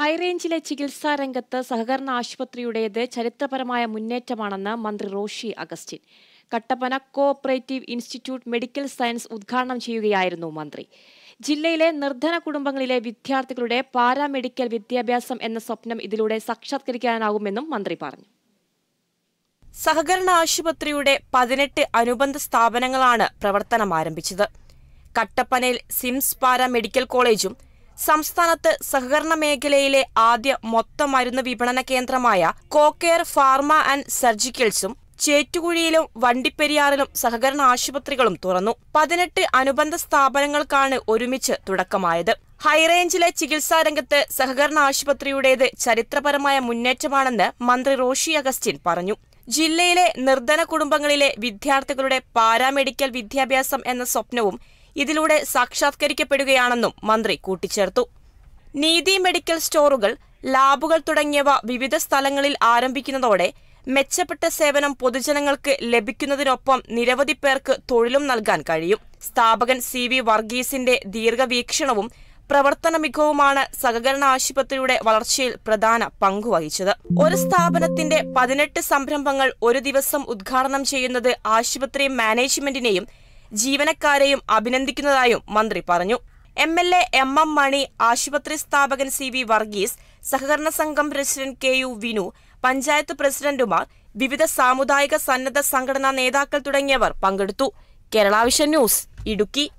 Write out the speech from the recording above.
ഹൈറേഞ്ചിലെ ചികിത്സാ രംഗത്ത് സഹകരണ ആശുപത്രിയുടേത് ചരിത്രപരമായ മുന്നേറ്റമാണെന്ന് മന്ത്രി Roshy Augustine Kattappana co operative institute medical science ഉദ്ഘാടനം ചെയ്യുകയായിരുന്നു മന്ത്രി ജില്ലയിലെ നിർധന കുടുംബങ്ങളിലെ വിദ്യാർത്ഥികളുടെ പാരാമെഡിക്കൽ വിദ്യാഭ്യാസം എന്ന സ്വപ്നം ഇതിലൂടെ സാക്ഷാത്കരിക്കാനാകുമെന്നും മന്ത്രി പറഞ്ഞു സഹകരണ ആശുപത്രിയുടെ പതിനെട്ട് അനുബന്ധ സ്ഥാപനങ്ങളാണ് പ്രവർത്തനം ആരംഭിച്ചത് കട്ടപ്പനയിൽ സിംസ് പാരാ മെഡിക്കൽ കോളേജും സംസ്ഥാനത്ത് സഹകരണ മേഖലയിലെ ആദ്യ മൊത്ത മരുന്ന് വിപണന കേന്ദ്രമായ കോക്കെയർ ഫാർമ ആൻഡ് സർജിക്കൽസും ചേറ്റുകുഴിയിലും വണ്ടിപ്പെരിയാറിലും സഹകരണ ആശുപത്രികളും തുറന്നു പതിനെട്ട് അനുബന്ധ സ്ഥാപനങ്ങൾക്കാണ് ഒരുമിച്ച് തുടക്കമായത് ഹൈറേഞ്ചിലെ ചികിത്സാ രംഗത്ത് സഹകരണ ആശുപത്രിയുടേത് ചരിത്രപരമായ മുന്നേറ്റമാണെന്ന് മന്ത്രി റോഷി അഗസ്റ്റിൻ പറഞ്ഞു ജില്ലയിലെ നിർധന കുടുംബങ്ങളിലെ വിദ്യാർത്ഥികളുടെ പാരാമെഡിക്കൽ വിദ്യാഭ്യാസം എന്ന സ്വപ്നവും ഇതിലൂടെ സാക്ഷാത്കരിക്കപ്പെടുകയാണെന്നും മന്ത്രി കൂട്ടിച്ചേർത്തു നീതി മെഡിക്കൽ സ്റ്റോറുകൾ ലാബുകൾ തുടങ്ങിയവ വിവിധ സ്ഥലങ്ങളിൽ ആരംഭിക്കുന്നതോടെ മെച്ചപ്പെട്ട സേവനം പൊതുജനങ്ങൾക്ക് ലഭിക്കുന്നതിനൊപ്പം നിരവധി പേർക്ക് തൊഴിലും നൽകാൻ കഴിയും സ്ഥാപകൻ സി വി വർഗീസിന്റെ ദീർഘവീക്ഷണവും പ്രവർത്തന മികവുമാണ് സഹകരണ ആശുപത്രിയുടെ വളർച്ചയിൽ പ്രധാന പങ്കുവഹിച്ചത് ഒരു സ്ഥാപനത്തിന്റെ പതിനെട്ട് സംരംഭങ്ങൾ ഒരു ദിവസം ഉദ്ഘാടനം ചെയ്യുന്നത് ആശുപത്രി മാനേജ്മെന്റിനെയും ജീവനക്കാരെയും അഭിനന്ദിക്കുന്നതായും മന്ത്രി പറഞ്ഞു M L A M M Mani ആശുപത്രി സ്ഥാപകൻ സി വി വർഗീസ് സഹകരണ സംഘം president K U Vinu panchayat പ്രസിഡന്റുമാർ വിവിധ സാമുദായിക സന്നദ്ധ സംഘടനാ നേതാക്കൾ തുടങ്ങിയവർ പങ്കെടുത്തു കേരള വിഷൻ ന്യൂസ് ഇടുക്കി